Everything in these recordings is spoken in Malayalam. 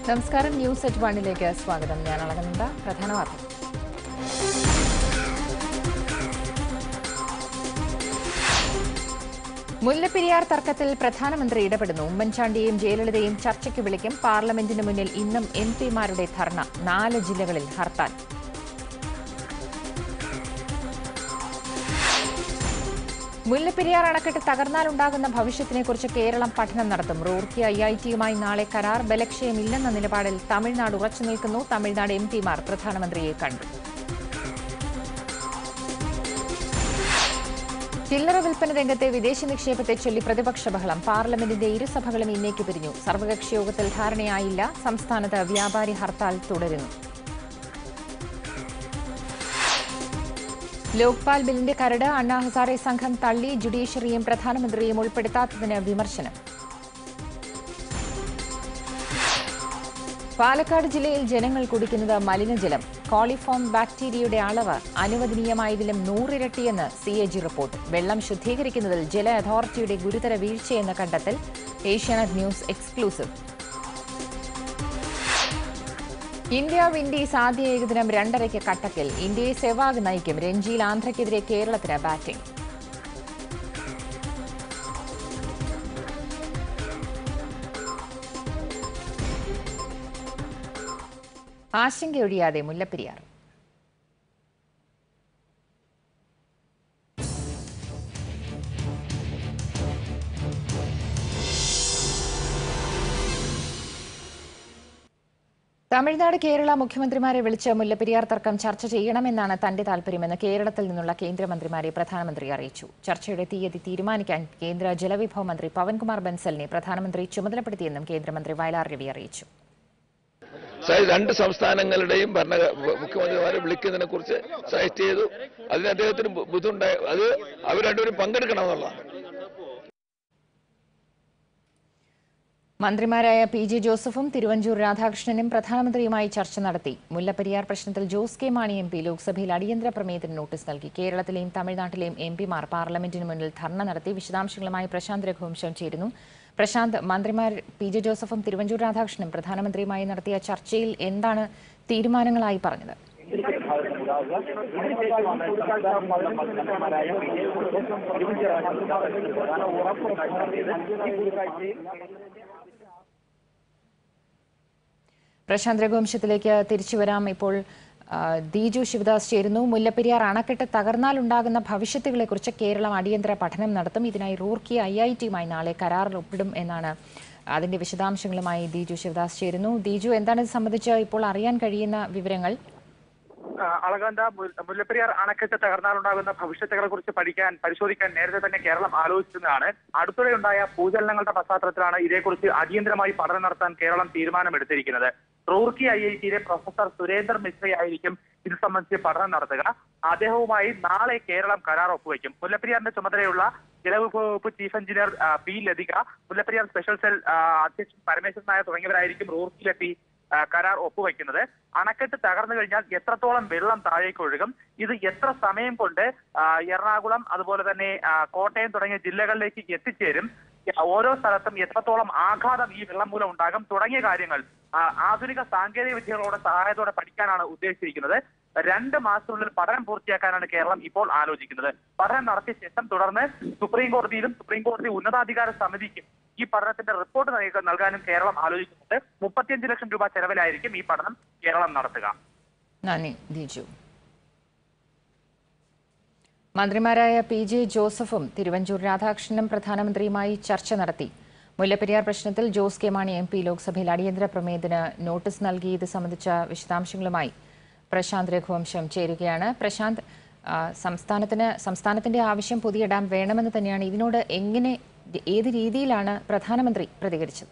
നമസ്കാരം ന്യൂസ് എറ്റ് വണ്ണിലേക്ക് സ്വാഗതം ഞാൻ അളകനന്ദ പ്രധാന വാർത്ത മുല്ലപ്പെരിയാർ തർക്കത്തിൽ പ്രധാനമന്ത്രി ഇടപെടുന്നു ഉമ്മൻചാണ്ടിയെയും ജയലളിതയും ചർച്ചയ്ക്ക് വിളിക്കും പാർലമെന്റിന് മുന്നിൽ ഇന്നും എം പിമാരുടെ ധർണ നാല് ജില്ലകളിൽ ഹർത്താൽ മുല്ലപ്പെരിയാർ അണക്കെട്ട് തകർന്നാലുണ്ടാകുന്ന ഭവിഷ്യത്തിനെക്കുറിച്ച് കേരളം പഠനം നടത്തും റൂർക്കി ഐ ഐ ടിയുമായി നാളെ കരാർ ബലക്ഷയമില്ലെന്ന നിലപാടിൽ തമിഴ്നാട് ഉറച്ചു നിൽക്കുന്നു തമിഴ്നാട് എം പിമാർ പ്രധാനമന്ത്രിയെ കണ്ടു ചില്ലറ വിൽപ്പന രംഗത്തെ വിദേശ നിക്ഷേപത്തെ ചൊല്ലി പ്രതിപക്ഷ ബഹളം പാർലമെന്റിന്റെ ഇരുസഭകളും ഇന്നേക്ക് പിരിഞ്ഞു സർവകക്ഷി യോഗത്തിൽ ധാരണയായില്ല സംസ്ഥാനത്ത് വ്യാപാരി ഹർത്താൽ തുടരുന്നു ലോക്പാൽ ബില്ലിന്റെ കരട് അണ്ണാ ഹസാറെ സംഘം തള്ളി ജുഡീഷ്യറിയും പ്രധാനമന്ത്രിയും ഉൾപ്പെടുത്താത്തതിന് വിമർശനം പാലക്കാട് ജില്ലയിൽ ജനങ്ങൾ കുടിക്കുന്നത് മലിനജലം കോളിഫോം ബാക്ടീരിയയുടെ അളവ് അനുവദനീയമായതിലും നൂറിരട്ടിയെന്ന് സി എ ജി റിപ്പോർട്ട് വെള്ളം ശുദ്ധീകരിക്കുന്നതിൽ ജല അതോറിറ്റിയുടെ ഗുരുതര വീഴ്ചയെന്ന കണ്ടെത്തൽ Asianet news exclusive India Windies ആദ്യ ഏകദിനം രണ്ടരയ്ക്ക് കട്ടക്കിൽ ഇന്ത്യയെ സെവാഗ് നയിക്കും രഞ്ജിയിൽ ആന്ധ്രയ്ക്കെതിരെ കേരളത്തിന് ബാറ്റിംഗ് ആശങ്കയൊഴിയാതെ മുല്ലപ്പെരിയാർ തമിഴ്നാട് കേരള മുഖ്യമന്ത്രിമാരെ വിളിച്ച് മുല്ലപ്പെരിയാർ തർക്കം ചർച്ച ചെയ്യണമെന്നാണ് തന്റെ താൽപര്യമെന്ന് കേരളത്തിൽ നിന്നുള്ള കേന്ദ്രമന്ത്രിമാരെ പ്രധാനമന്ത്രി അറിയിച്ചു ചർച്ചയുടെ തീയതി തീരുമാനിക്കാൻ കേന്ദ്ര ജലവിഭവ മന്ത്രി പവൻകുമാർ ബൻസലിനെ പ്രധാനമന്ത്രി ചുമതലപ്പെടുത്തിയെന്നും കേന്ദ്രമുന്ത്രി വയലാർ രവി അറിയിച്ചു സാർ രണ്ട് സംസ്ഥാനങ്ങളുടെയും ഭരണ മുഖ്യമന്ത്രിമാരെ വിളിക്കുന്നതിനെ കുറിച്ച് സജസ്റ്റ് ചെയ്തു അതിന് അദ്ദേഹത്തിന് ബു- ബുദ്ധിമുട്ടായി അത് അവർ രണ്ടുപേരും പങ്കെടുക്കണമെന്നുള്ളതാണ് മന്ത്രിമാരായ പി ജെ ജോസഫും തിരുവഞ്ചൂർ രാധാകൃഷ്ണനും പ്രധാനമന്ത്രിയുമായി ചർച്ച നടത്തി മുല്ലപ്പെരിയാർ പ്രശ്നത്തിൽ Jose K Mani M P ലോക്സഭയിൽ അടിയന്തര പ്രമേയത്തിന് നോട്ടീസ് നൽകി കേരളത്തിലെയും തമിഴ്നാട്ടിലെയും എം പിമാർ പാർലമെന്റിന് മുന്നിൽ ധർണ നടത്തി വിശദാംശങ്ങളുമായി പ്രശാന്ത് രഘുവംശം ചേരുന്നു പ്രശാന്ത് മന്ത്രിമാർ പി ജെ ജോസഫും തിരുവഞ്ചൂർ രാധാകൃഷ്ണനും പ്രധാനമന്ത്രിയുമായി നടത്തിയ ചർച്ചയിൽ എന്താണ് തീരുമാനങ്ങളായി പറഞ്ഞത് പ്രശാന്ത് രഘുവംശത്തിലേക്ക് തിരിച്ചു വരാം ഇപ്പോൾ ആ, ദീജു ശിവദാസ് ചേരുന്നു മുല്ലപ്പെരിയാർ അണക്കെട്ട് തകർന്നാൽ ഉണ്ടാകുന്ന ഭവിഷ്യത്തുകളെക്കുറിച്ച് കേരളം അടിയന്തര പഠനം നടത്തും ഇതിനായി റൂർക്കി ഐ ഐ ടിയുമായി നാളെ കരാറിൽ ഒപ്പിടും എന്നാണ് അതിന്റെ വിശദാംശങ്ങളുമായി ദീജു ശിവദാസ് ചേരുന്നു ദീജു എന്താണ് ഇത് സംബന്ധിച്ച് ഇപ്പോൾ അറിയാൻ കഴിയുന്ന വിവരങ്ങൾ ആ, അളകന്ത മുല്ല- മുല്ലപ്പെരിയാർ അണക്കെട്ട് തകർന്നാലുണ്ടാകുന്ന ഭവിഷ്യത്തുകളെ കുറിച്ച് പഠിക്കാൻ പരിശോധിക്കാൻ നേരത്തെ തന്നെ കേരളം ആലോചിച്ചിരുന്നതാണ് അടുത്തിടെ ഉണ്ടായ ഭൂചലനങ്ങളുടെ പശ്ചാത്തലത്തിലാണ് ഇതേക്കുറിച്ച് അടിയന്തരമായി പഠനം നടത്താൻ കേരളം തീരുമാനമെടുത്തിരിക്കുന്നത് റൂർക്കി ഐ ഐ ടിയിലെ പ്രൊഫസർ സുരേന്ദർ മിശ്രയായിരിക്കും ഇത് സംബന്ധിച്ച് പഠനം നടത്തുക അദ്ദേഹവുമായി നാളെ കേരളം കരാർ ഒപ്പുവയ്ക്കും മുല്ലപ്പെരിയാറിന്റെ ചുമതലയുള്ള ജലവിഭവ വകുപ്പ് ചീഫ് എഞ്ചിനീയർ ആ, P Lathika Mullaperiyar special cell ആ, അധ്യക്ഷൻ പരമേശ്വരൻ നായർ തുടങ്ങിയവരായിരിക്കും റൂർക്കിയിലെത്തി ആ, കരാർ ഒപ്പുവെക്കുന്നത് അണക്കെട്ട് തകർന്നു കഴിഞ്ഞാൽ എത്രത്തോളം വെള്ളം താഴേക്ക് ഒഴുകും ഇത് എത്ര സമയം കൊണ്ട് ആ, എറണാകുളം അതുപോലെ തന്നെ ആ, കോട്ടയം തുടങ്ങിയ ജില്ലകളിലേക്ക് എത്തിച്ചേരും ഓരോ സ്ഥലത്തും എത്രത്തോളം ആഘാതം ഈ വെള്ളം മൂലം ഉണ്ടാകും തുടങ്ങിയ കാര്യങ്ങൾ ആ, ആധുനിക സാങ്കേതിക വിദ്യകളുടെ സഹായത്തോടെ പഠിക്കാനാണ് ഉദ്ദേശിച്ചിരിക്കുന്നത് രണ്ട് മാസത്തിനുള്ളിൽ പഠനം പൂർത്തിയാക്കാനാണ് കേരളം ഇപ്പോൾ ആലോചിക്കുന്നത് പഠനം നടത്തിയ ശേഷം തുടർന്ന് സുപ്രീം കോടതിയിലും സുപ്രീം കോടതി ഉന്നതാധികാര സമിതിക്കും ഈ പഠനത്തിന്റെ റിപ്പോർട്ട് നൽക- നൽകാനും കേരളം ആലോചിക്കുന്നുണ്ട് മുപ്പത്തിയഞ്ച് ലക്ഷം രൂപ ചെലവിലായിരിക്കും ഈ പഠനം കേരളം നടത്തുക നന്ദി ദീജു മന്ത്രിമാരായ പി ജെ ജോസഫും തിരുവഞ്ചൂർ രാധാകൃഷ്ണനും പ്രധാനമന്ത്രിയുമായി ചർച്ച നടത്തി മുല്ലപ്പെരിയാർ പ്രശ്നത്തിൽ Jose K Mani M P ലോക്സഭയിൽ അടിയന്തര പ്രമേയത്തിന് നോട്ടീസ് നൽകി ഇത് സംബന്ധിച്ച വിശദാംശങ്ങളുമായി പ്രശാന്ത് രഘുവംശം ചേരുകയാണ് പ്രശാന്ത് ആ, സംസ്ഥാനത്തിന് സംസ്ഥാനത്തിന്റെ ആവശ്യം പുതിയ ഡാം വേണമെന്ന് തന്നെയാണ് ഇതിനോട് എങ്ങനെ ഏത് രീതിയിലാണ് പ്രധാനമന്ത്രി പ്രതികരിച്ചത്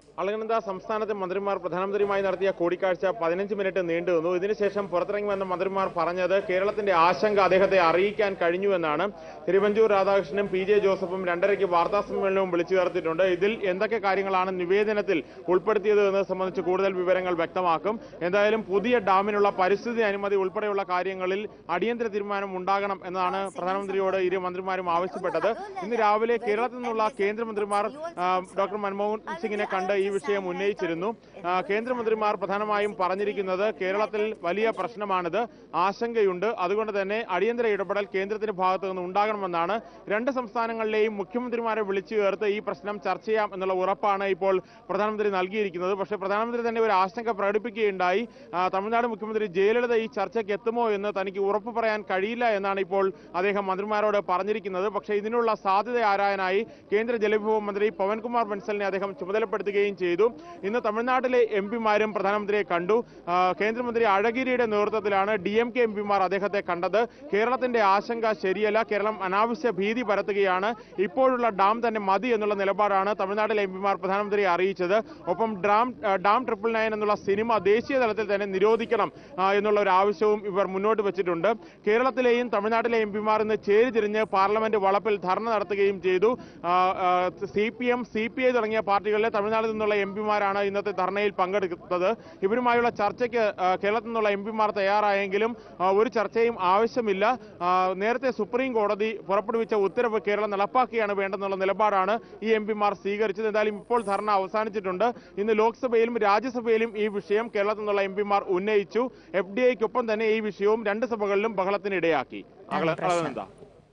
അളകനന്ദ സംസ്ഥാനത്തെ മന്ത്രിമാർ പ്രധാനമന്ത്രിയുമായി നടത്തിയ കൂടിക്കാഴ്ച പതിനഞ്ച് മിനിറ്റ് നീണ്ടു നിന്നു ഇതിനുശേഷം പുറത്തിറങ്ങി വന്ന മന്ത്രിമാർ പറഞ്ഞത് കേരളത്തിന്റെ ആശങ്ക അദ്ദേഹത്തെ അറിയിക്കാൻ കഴിഞ്ഞുവെന്നാണ് തിരുവഞ്ചൂർ രാധാകൃഷ്ണനും പി ജെ ജോസഫും രണ്ടരയ്ക്ക് വാർത്താ സമ്മേളനവും വിളിച്ചു ചേർത്തിട്ടുണ്ട് ഇതിൽ എന്തൊക്കെ കാര്യങ്ങളാണ് നിവേദനത്തിൽ ഉൾപ്പെടുത്തിയത് എന്ന് സംബന്ധിച്ച് കൂടുതൽ വിവരങ്ങൾ വ്യക്തമാക്കും എന്തായാലും പുതിയ ഡാമിനുള്ള പരിസ്ഥിതി അനുമതി ഉൾപ്പെടെയുള്ള കാര്യങ്ങളിൽ അടിയന്തര തീരുമാനം ഉണ്ടാകണം എന്നതാണ് പ്രധാനമന്ത്രിയോട് ഇരു മന്ത്രിമാരും ആവശ്യപ്പെട്ടത് ഇന്ന് രാവിലെ കേരളത്തിൽ നിന്നുള്ള കേന്ദ്രമന്ത്രിമാർ ആ, ഡോക്ടർ മൻമോഹൻ സിംഗിനെ കണ്ട് ഈ വിഷയം ഉന്നയിച്ചിരുന്നു ആ, കേന്ദ്രമന്ത്രിമാർ പ്രധാനമായും പറഞ്ഞിരിക്കുന്നത് കേരളത്തിൽ വലിയ പ്രശ്നമാണിത് ആശങ്കയുണ്ട് അതുകൊണ്ട് തന്നെ അടിയന്തര ഇടപെടൽ കേന്ദ്രത്തിന്റെ ഭാഗത്തു നിന്ന് ഉണ്ടാകണമെന്നാണ് രണ്ട് സംസ്ഥാനങ്ങളിലെയും മുഖ്യമന്ത്രിമാരെ വിളിച്ചു ചേർത്ത് ഈ പ്രശ്നം ചർച്ച ചെയ്യാം എന്നുള്ള ഉറപ്പാണ് ഇപ്പോൾ പ്രധാനമന്ത്രി നൽകിയിരിക്കുന്നത് പക്ഷേ പ്രധാനമന്ത്രി തന്നെ ഒരു ആശങ്ക പ്രകടിപ്പിക്കുകയുണ്ടായി ആ, തമിഴ്നാട് മുഖ്യമന്ത്രി ജയലളിത ഈ ചർച്ചയ്ക്ക് എത്തുമോ എന്ന് തനിക്ക് ഉറപ്പ് പറയാൻ കഴിയില്ല എന്നാണ് ഇപ്പോൾ അദ്ദേഹം മന്ത്രിമാരോട് പറഞ്ഞിരിക്കുന്നത് പക്ഷേ ഇതിനുള്ള സാധ്യത ആരായാനായി കേന്ദ്ര ജലവിഭവ മന്ത്രി പവൻകുമാർ ബൻസലിനെ അദ്ദേഹം ചുമതലപ്പെടുത്തുകയും ചെയ്തു ഇന്ന് തമിഴ്നാട്ടിലെ എം പിമാരും പ്രധാനമന്ത്രിയെ കണ്ടു ആ, കേന്ദ്രമന്ത്രി അഴഗിരിയുടെ നേതൃത്വത്തിലാണ് ഡി എം കെ എം പിമാർ അദ്ദേഹത്തെ കണ്ടത് കേരളത്തിന്റെ ആശങ്ക ശരിയല്ല കേരളം അനാവശ്യ ഭീതി പരത്തുകയാണ് ഇപ്പോഴുള്ള ഡാം തന്നെ മതി എന്നുള്ള നിലപാടാണ് തമിഴ്നാട്ടിലെ എം പിമാർ പ്രധാനമന്ത്രിയെ അറിയിച്ചത് ഒപ്പം ഡാം ആ, ഡാം ട്രിപ്പിൾ നയൻ എന്നുള്ള സിനിമ ദേശീയ തലത്തിൽ തന്നെ നിരോധിക്കണം ആ, എന്നുള്ള ഒരു ആവശ്യവും ഇവർ മുന്നോട്ട് വെച്ചിട്ടുണ്ട് കേരളത്തിലെയും തമിഴ്നാട്ടിലെ എം പിമാർ ഇന്ന് ചേരിതിരിഞ്ഞ് പാർലമെന്റ് വളപ്പിൽ ധർണ നടത്തുകയും ചെയ്തു C P M C P I തുടങ്ങിയ പാർട്ടികളിലെ തമിഴ്നാട്ടിൽ നിന്നുള്ള എം പിമാരാണ് ഇന്നത്തെ ധർണയിൽ പങ്കെടുത്തത് ഇവരുമായുള്ള ചർച്ചയ്ക്ക് ആ, കേരളത്തിൽ നിന്നുള്ള എം പിമാർ തയ്യാറായെങ്കിലും ആ, ഒരു ചർച്ചയും ആവശ്യമില്ല ആ, നേരത്തെ സുപ്രീം കോടതി പുറപ്പെടുവിച്ച ഉത്തരവ് കേരളം നടപ്പാക്കുകയാണ് വേണ്ടെന്നുള്ള നിലപാടാണ് ഈ എം പിമാർ സ്വീകരിച്ചത് എന്തായാലും ഇപ്പോൾ ധർണ അവസാനിച്ചിട്ടുണ്ട് ഇന്ന് ലോക്സഭയിലും രാജ്യസഭയിലും ഈ വിഷയം കേരളത്തിൽ നിന്നുള്ള എം പിമാർ ഉന്നയിച്ചു എഫ് ഡി ഐക്കൊപ്പം തന്നെ ഈ വിഷയവും രണ്ട് സഭകളിലും ബഹളത്തിനിടയാക്കി അകള- പ്രശ്നം. അളകനന്ദ.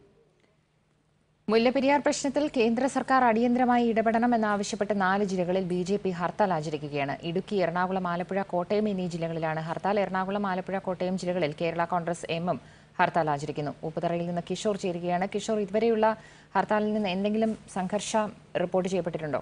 മുല്ലപ്പെരിയാർ പ്രശ്നത്തിൽ കേന്ദ്ര സർക്കാർ അടിയന്തരമായി ഇടപെടണമെന്നാവശ്യപ്പെട്ട് നാല് ജില്ലകളിൽ ബി ജെ പി ഹർത്താൽ ആചരിക്കുകയാണ് ഇടുക്കി എറണാകുളം ആലപ്പുഴ കോട്ടയം എന്നീ ജില്ലകളിലാണ് ഹർത്താൽ എറണാകുളം ആലപ്പുഴ കോട്ടയം ജില്ലകളിൽ കേരള കോൺഗ്രസ് എമ്മും ഹർത്താൽ ആചരിക്കുന്നു ഉപ്പുതറയിൽ നിന്ന് കിഷോർ ചേരുകയാണ് കിഷോർ ഇതുവരെയുള്ള ഹർത്താലിൽ നിന്ന് എന്തെങ്കിലും സംഘർഷം റിപ്പോർട്ട് ചെയ്യപ്പെട്ടിട്ടുണ്ടോ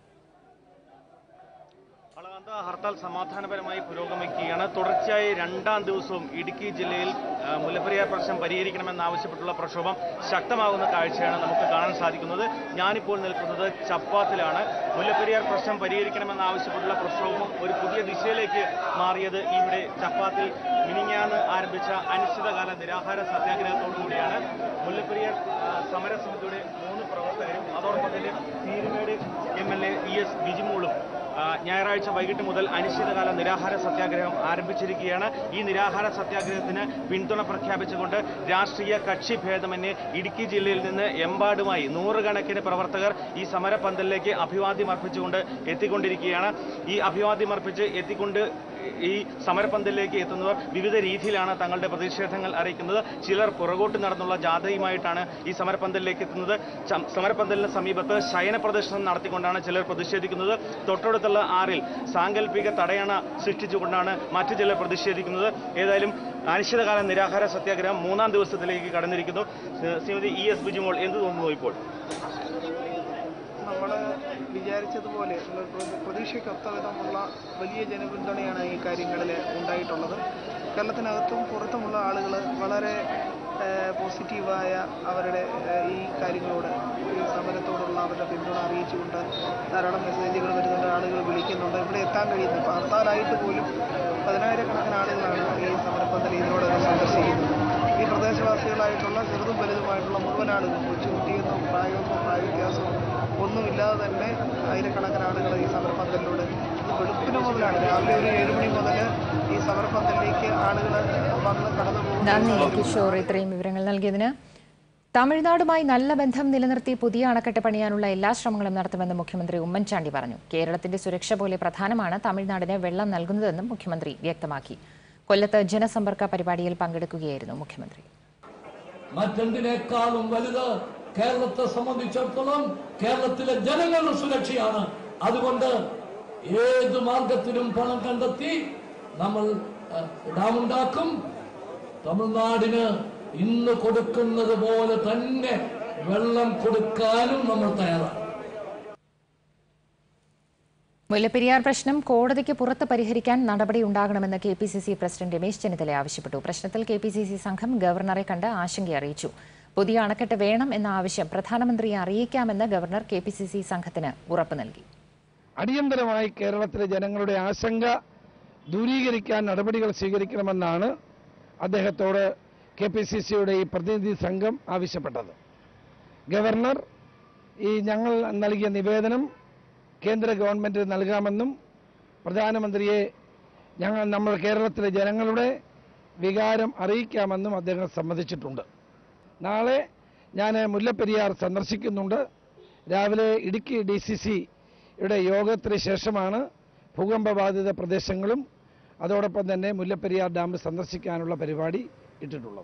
അളകാന്ത ഹർത്താൽ സമാധാനപരമായി പുരോഗമിക്കുകയാണ് തുടർച്ചയായി രണ്ടാം ദിവസവും ഇടുക്കി ജില്ലയിൽ ആ, മുല്ലപ്പെരിയാർ പ്രശ്നം പരിഹരിക്കണമെന്നാവശ്യപ്പെട്ടുള്ള പ്രക്ഷോഭം ശക്തമാകുന്ന കാഴ്ചയാണ് നമുക്ക് കാണാൻ സാധിക്കുന്നത് ഞാനിപ്പോൾ നിൽക്കുന്നത് ചപ്പാത്തിലാണ് മുല്ലപ്പെരിയാർ പ്രശ്നം പരിഹരിക്കണമെന്നാവശ്യപ്പെട്ടുള്ള പ്രക്ഷോഭം ഒരു പുതിയ ദിശയിലേക്ക് മാറിയത് ഇവിടെ ചപ്പാത്തിൽ മിനിങ്ങാന്ന് ആരംഭിച്ച അനിശ്ചിതകാല നിരാഹാര സത്യാഗ്രഹത്തോടുകൂടിയാണ് മുല്ലപ്പെരിയാർ ആ, സമരസമിതിയുടെ മൂന്ന് പ്രവർത്തകരും അതോടൊപ്പം തന്നെ Peerumedu M L A E S ബിജിമോളും ആ, ഞായറാഴ്ച വൈകിട്ട് മുതൽ അനിശ്ചിതകാല നിരാഹാര സത്യാഗ്രഹം ആരംഭിച്ചിരിക്കുകയാണ് ഈ നിരാഹാര സത്യാഗ്രഹത്തിന് പിന്തുണ പ്രഖ്യാപിച്ചുകൊണ്ട് രാഷ്ട്രീയ കക്ഷി ഭേദമന്യേ ഇടുക്കി ജില്ലയിൽ നിന്ന് എമ്പാടുമായി നൂറുകണക്കിന് പ്രവർത്തകർ ഈ സമരപന്തലിലേക്ക് അഭിവാദ്യം അർപ്പിച്ചുകൊണ്ട് എത്തിക്കൊണ്ടിരിക്കുകയാണ് ഈ അഭിവാദ്യം അർപ്പിച്ച് എത്തിക്കൊണ്ട് ഈ സമരപന്തലിലേക്ക് എത്തുന്നവർ വിവിധ രീതിയിലാണ് തങ്ങളുടെ പ്രതിഷേധങ്ങൾ അറിയിക്കുന്നത് ചിലർ പുറകോട്ട് നടന്നുള്ള ജാഥയുമായിട്ടാണ് ഈ സമരപന്തലിലേക്ക് എത്തുന്നത് ച- സമരപന്തലിന് സമീപത്ത് ശയന പ്രദർശനം നടത്തിക്കൊണ്ടാണ് ചിലർ പ്രതിഷേധിക്കുന്നത് തൊട്ടടുത്തുള്ള ആറിൽ സാങ്കല്പിക തടയണ സൃഷ്ടിച്ചുകൊണ്ടാണ് മറ്റു ചിലർ പ്രതിഷേധിക്കുന്നത് ഏതായാലും അനിശ്ചിതകാല നിരാഹാര സത്യാഗ്രഹം മൂന്നാം ദിവസത്തിലേക്ക് കടന്നിരിക്കുന്നു ശ്രീ- ശ്രീമതി ഇ എസ് ബിജിമോൾ എന്ത് തോന്നുന്നു ഇപ്പോൾ നമ്മൾ വിചാരിച്ചതുപോലെ നമ്മൾ പ്ര- പ്രതീക്ഷയ്ക്കൊത്ത വിധമുള്ള വലിയ ജനപിന്തുണയാണ് ഈ കാര്യങ്ങളിൽ ഉണ്ടായിട്ടുള്ളത് കേരളത്തിനകത്തും പുറത്തുമുള്ള ആളുകൾ വളരെ ഏഹ്, പോസിറ്റീവായ അവരുടെ ഏഹ്, ഈ കാര്യങ്ങളോട് ഈ സമരത്തോടുള്ള അവരുടെ പിന്തുണ അറിയിച്ചുകൊണ്ട് ധാരാളം മെസ്സേജുകൾ വരുന്നുണ്ട് ആളുകൾ വിളിക്കുന്നുണ്ട് ഇവിടെ എത്താൻ കഴിയുന്നു ഇപ്പോൾ ഹർത്താലായിട്ട് പോലും പതിനായിരക്കണക്കിന് ആളുകളാണ് ഈ സമരപ്പന്തൽ ഇതിനോടകം സന്ദർശിക്കുന്നത് ഈ പ്രദേശവാസികളായിട്ടുള്ള ചെറുതും വലുതുമായിട്ടുള്ള മുഴുവൻ ആളുകളും കൊച്ചുകുട്ടിയെന്നോ പ്രായമോ പ്രായ വ്യത്യാസമോ ഒന്നുമില്ലാതെ തന്നെ ആയിരക്കണക്കിന് ആളുകൾ ഈ സമരപ്പന്തലിലൂടെ ഇത് വെളുപ്പിന് മുതലാണ് രാവിലെ ഒരു ഏഴ് മണി മുതൽ ഈ സമരപ്പന്തലിലേക്ക് ആളുകൾ വന്ന് കടന്നു നന്ദി പോകുന്നു കിഷോർ ഇത്രയും വിവരങ്ങൾ നൽകിയതിന് തമിഴ്നാടുമായി നല്ല ബന്ധം നിലനിർത്തി പുതിയ അണക്കെട്ട് പണിയാനുള്ള എല്ലാ ശ്രമങ്ങളും നടത്തുമെന്ന് മുഖ്യമന്ത്രി ഉമ്മൻചാണ്ടി പറഞ്ഞു കേരളത്തിന്റെ സുരക്ഷ പോലെ പ്രധാനമാണ് തമിഴ്നാടിന് വെള്ളം നൽകുന്നതെന്നും മുഖ്യമന്ത്രി വ്യക്തമാക്കി കൊല്ലത്ത് ജനസമ്പർക്ക പരിപാടിയിൽ പങ്കെടുക്കുകയായിരുന്നു മുഖ്യമന്ത്രി മറ്റെന്തിനേക്കാളും വലുത് കേരളത്തെ സംബന്ധിച്ചിടത്തോളം കേരളത്തിലെ ജനങ്ങളുടെ സുരക്ഷയാണ് അതുകൊണ്ട് ഏത് മാർഗത്തിലും പണം കണ്ടെത്തി നമ്മൾ അഹ്, ഡാമുണ്ടാക്കും തമിഴ്നാടിന് ഇന്ന് കൊടുക്കുന്നത് പോലെ തന്നെ വെള്ളം കൊടുക്കാനും നമ്മൾ തയ്യാറാണ് മുല്ലപ്പെരിയാർ പ്രശ്നം കോടതിക്ക് പുറത്ത് പരിഹരിക്കാൻ നടപടിയുണ്ടാകണമെന്ന് K P C C president Ramesh Chennithala ആവശ്യപ്പെട്ടു പ്രശ്നത്തിൽ കെ പി സി സി സംഘം ഗവർണറെ കണ്ട് ആശങ്ക അറിയിച്ചു പുതിയ അണക്കെട്ട് വേണം എന്ന ആവശ്യം പ്രധാനമന്ത്രിയെ അറിയിക്കാമെന്ന് governor K P C C സംഘത്തിന് ഉറപ്പ് നൽകി അടിയന്തരമായി കേരളത്തിലെ ജനങ്ങളുടെ ആശങ്ക ദൂരീകരിക്കാൻ നടപടികൾ സ്വീകരിക്കണമെന്നാണ് അദ്ദേഹത്തോട് കെ പി സി സിയുടെ ഈ പ്രതിനിധി സംഘം ആവശ്യപ്പെട്ടത് ഗവർണർ ഈ ഞങ്ങൾ നൽകിയ നിവേദനം കേന്ദ്ര ഗവൺമെൻറ് നൽകാമെന്നും പ്രധാനമന്ത്രിയെ ഞങ്ങൾ നമ്മൾ കേരളത്തിലെ ജനങ്ങളുടെ വികാരം അറിയിക്കാമെന്നും അദ്ദേഹം സമ്മതിച്ചിട്ടുണ്ട് നാളെ ഞാൻ മുല്ലപ്പെരിയാർ സന്ദർശിക്കുന്നുണ്ട് രാവിലെ ഇടുക്കി ഡി സി സിയുടെ യോഗത്തിന് ശേഷമാണ് ഭൂകമ്പബാധിത പ്രദേശങ്ങളും അതോടൊപ്പം തന്നെ മുല്ലപ്പെരിയാർ ഡാം സന്ദർശിക്കാനുള്ള പരിപാടി ഇട്ടിട്ടുള്ളത്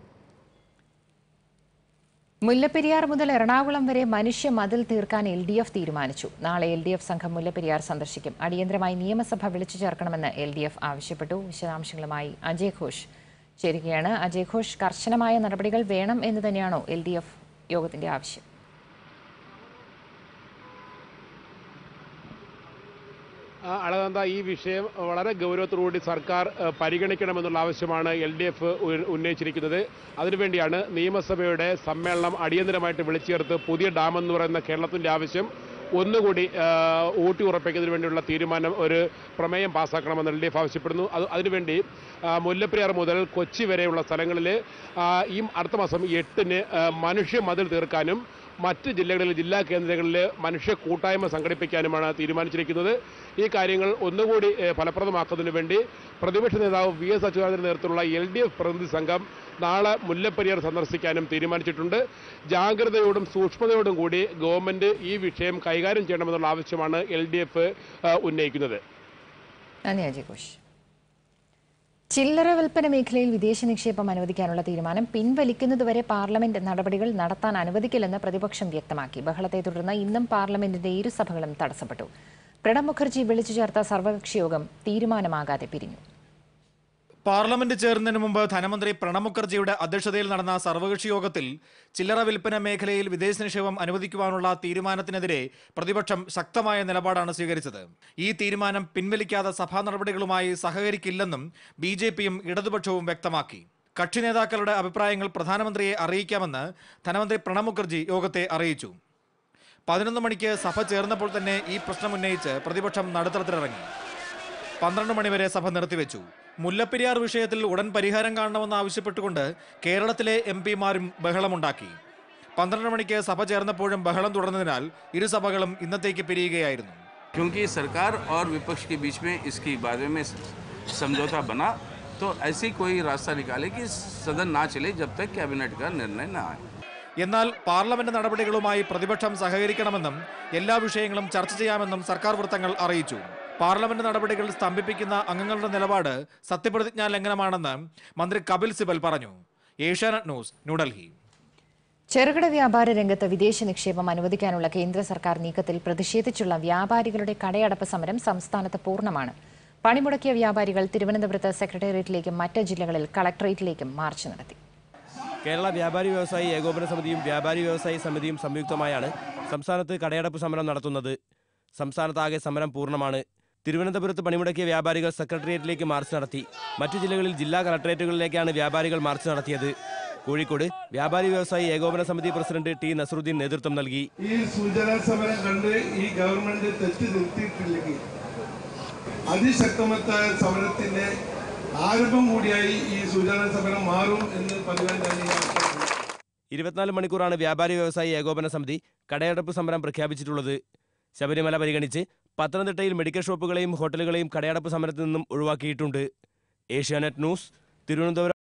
മുല്ലപ്പെരിയാർ മുതൽ എറണാകുളം വരെ മനുഷ്യ മതിൽ തീർക്കാൻ എൽ ഡി എഫ് തീരുമാനിച്ചു നാളെ എൽ ഡി എഫ് സംഘം മുല്ലപ്പെരിയാർ സന്ദർശിക്കും അടിയന്തരമായി നിയമസഭ വിളിച്ചു ചേർക്കണമെന്ന് എൽ ഡി എഫ് ആവശ്യപ്പെട്ടു വിശദാംശങ്ങളുമായി അജയ് ഘോഷ് ചേരുകയാണ് അജയ് ഘോഷ് കർശനമായ നടപടികൾ വേണം എന്ന് തന്നെയാണോ എൽ ഡി എഫ് യോഗത്തിന്റെ ആവശ്യം ആ, അളകന്ത ഈ വിഷയം വളരെ ഗൗരവത്തോടുകൂടി സർക്കാർ ഏഹ്, പരിഗണിക്കണമെന്നുള്ള ആവശ്യമാണ് എൽ ഡി എഫ് ഉന്നയിച്ചിരിക്കുന്നത് അതിനുവേണ്ടിയാണ് നിയമസഭയുടെ സമ്മേളനം അടിയന്തരമായിട്ട് വിളിച്ചു ചേർത്ത് പുതിയ ഡാം എന്ന് പറയുന്ന കേരളത്തിൻ്റെ ആവശ്യം ഒന്നുകൂടി ഏഹ്, ഊട്ടി ഉറപ്പിക്കുന്നതിന് വേണ്ടിയുള്ള തീരുമാനം ഒരു പ്രമേയം പാസ്സാക്കണമെന്ന് എൽ ഡി എഫ് ആവശ്യപ്പെടുന്നു അത് അതിനുവേണ്ടി ആ, മുല്ലപ്പെരിയാർ മുതൽ കൊച്ചി വരെയുള്ള സ്ഥലങ്ങളിൽ ആ, ഈ അടുത്ത മാസം എട്ടിന് ആ, മനുഷ്യ മതിൽ തീർക്കാനും മറ്റ് ജില്ലകളിൽ ജില്ലാ കേന്ദ്രങ്ങളിൽ മനുഷ്യ കൂട്ടായ്മ സംഘടിപ്പിക്കാനുമാണ് തീരുമാനിച്ചിരിക്കുന്നത് ഈ കാര്യങ്ങൾ ഒന്നുകൂടി ഏഹ്, ഫലപ്രദമാക്കുന്നതിന് വേണ്ടി പ്രതിപക്ഷ നേതാവ് വി എസ് അച്യുതാനന്ദന്റെ നേതൃത്വത്തിലുള്ള എൽ ഡി എഫ് പ്രതിനിധി സംഘം നാളെ മുല്ലപ്പെരിയാർ സന്ദർശിക്കാനും തീരുമാനിച്ചിട്ടുണ്ട് ജാഗ്രതയോടും സൂക്ഷ്മതയോടും കൂടി ഗവൺമെന്റ് ഈ വിഷയം കൈകാര്യം ചെയ്യണമെന്നുള്ള ആവശ്യമാണ് എൽ ഡി എഫ് ഉന്നയിക്കുന്നത് നന്ദി അജയ് ഘോഷ് ചില്ലറ വിൽപ്പന മേഖലയിൽ വിദേശ നിക്ഷേപം അനുവദിക്കാനുള്ള തീരുമാനം പിൻവലിക്കുന്നതുവരെ പാർലമെന്റ് നടപടികൾ നടത്താൻ അനുവദിക്കില്ലെന്ന് പ്രതിപക്ഷം വ്യക്തമാക്കി ബഹളത്തെ തുടർന്ന് ഇന്നും പാർലമെന്റിന്റെ ഇരുസഭകളും തടസ്സപ്പെട്ടു പ്രണബ് മുഖർജി വിളിച്ചു ചേർത്ത സർവകക്ഷി യോഗം തീരുമാനമാകാതെ പിരിഞ്ഞു പാർലമെന്റ് ചേരുന്നതിന് മുമ്പ് ധനമന്ത്രി പ്രണബ് മുഖർജിയുടെ അധ്യക്ഷതയിൽ നടന്ന സർവകക്ഷി യോഗത്തിൽ ചില്ലറ വിൽപ്പന മേഖലയിൽ വിദേശ നിക്ഷേപം അനുവദിക്കുവാനുള്ള തീരുമാനത്തിനെതിരെ പ്രതിപക്ഷം ശക്തമായ നിലപാടാണ് സ്വീകരിച്ചത് ഈ തീരുമാനം പിൻവലിക്കാതെ സഭാ നടപടികളുമായി സഹകരിക്കില്ലെന്നും ബി ജെ പിയും ഇടതുപക്ഷവും വ്യക്തമാക്കി കക്ഷി നേതാക്കളുടെ അഭിപ്രായങ്ങൾ പ്രധാനമന്ത്രിയെ അറിയിക്കാമെന്ന് ധനമന്ത്രി പ്രണബ് മുഖർജി യോഗത്തെ അറിയിച്ചു പതിനൊന്ന് മണിക്ക് സഭ ചേർന്നപ്പോൾ തന്നെ ഈ പ്രശ്നം ഉന്നയിച്ച് പ്രതിപക്ഷം നടുത്തളത്തിലിറങ്ങി പന്ത്രണ്ട് മണിവരെ സഭ നിർത്തിവെച്ചു മുല്ലപ്പെരിയാർ വിഷയത്തിൽ ഉടൻ പരിഹാരം കാണണമെന്ന് ആവശ്യപ്പെട്ടുകൊണ്ട് കേരളത്തിലെ എം പിമാരും ബഹളമുണ്ടാക്കി പന്ത്രണ്ട് മണിക്ക് സഭ ചേർന്നപ്പോഴും ബഹളം തുടർന്നതിനാൽ ഇരു സഭകളും ഇന്നത്തേക്ക് പിരിയുകയായിരുന്നു क्योंकि सरकार और विपक्ष के बीच में इसके बारे में समझौता बना तो ऐसी कोई रास्ता निकाले कि सदन ना चले जब तक कैबिनेट का निर्णय ना आए എന്നാൽ പാർലമെന്റ് നടപടികളുമായി പ്രതിപക്ഷം സഹകരിക്കണമെന്നും എല്ലാ വിഷയങ്ങളും ചർച്ച ചെയ്യാമെന്നും സർക്കാർ വൃത്തങ്ങൾ അറിയിച്ചു പാർലമെന്റ് നടപടികൾ സ്തംഭിപ്പിക്കുന്ന അംഗങ്ങളുടെ നിലപാട് സത്യപ്രതിജ്ഞാ ലംഘനമാണെന്ന് മന്ത്രി കപിൽ സിബൽ പറഞ്ഞു ഏഷ്യാനെറ്റ് ന്യൂസ് ന്യൂഡൽഹി ചെറുകിട വ്യാപാര രംഗത്ത് വിദേശ നിക്ഷേപം അനുവദിക്കാനുള്ള കേന്ദ്ര സർക്കാർ നീക്കത്തിൽ പ്രതിഷേധിച്ചുള്ള വ്യാപാരികളുടെ കടയടപ്പ് സമരം സംസ്ഥാനത്ത് പൂർണ്ണമാണ് പണിമുടക്കിയ വ്യാപാരികൾ തിരുവനന്തപുരത്ത് സെക്രട്ടേറിയറ്റിലേക്കും മറ്റ് ജില്ലകളിൽ കളക്ടറേറ്റിലേക്കും മാർച്ച് നടത്തി കേരള വ്യാപാരി വ്യവസായി ഏകോപന സമിതിയും വ്യാപാരി വ്യവസായി സമിതിയും സംയുക്തമായാണ് സംസ്ഥാനത്ത് കടയടപ്പ് സമരം നടത്തുന്നത് സംസ്ഥാനത്താകെ സമരം പൂർണ്ണമാണ് തിരുവനന്തപുരത്ത് പണിമുടക്കിയ വ്യാപാരികൾ സെക്രട്ടേറിയറ്റിലേക്ക് മാർച്ച് നടത്തി മറ്റു ജില്ലകളിൽ ജില്ലാ കളക്ടറേറ്റുകളിലേക്കാണ് വ്യാപാരികൾ മാർച്ച് നടത്തിയത് കോഴിക്കോട് വ്യാപാരി വ്യവസായി ഏകോപന സമിതി പ്രസിഡന്റ് ടി നസറുദ്ദീൻ നേതൃത്വം നൽകി ഈ സൂചനാ സമരം കണ്ട് ഈ ഗവൺമെന്റ് തെറ്റ് നിർത്തിയിട്ടില്ലെങ്കിൽ അതിശക്തമത്തായ സമരത്തിന്റെ ആരംഭം കൂടിയായി ഈ സൂചനാ സമരം മാറും എന്ന് പറയാൻ തന്നെ ഞാൻ ആഗ്രഹിക്കുന്നു. ഇരുപത്തിനാല് മണിക്കൂറാണ് വ്യാപാരി വ്യവസായി ഏകോപന സമിതി കടയടപ്പ് സമരം പ്രഖ്യാപിച്ചിട്ടുള്ളത് ശബരിമല പരിഗണിച്ച് പത്തനംതിട്ടയിൽ മെഡിക്കൽ ഷോപ്പുകളെയും ഹോട്ടലുകളെയും കടയടപ്പ് സമരത്തിൽ നിന്നും ഒഴിവാക്കിയിട്ടുണ്ട് ഏഷ്യാനെറ്റ് ന്യൂസ് തിരുവനന്തപുരം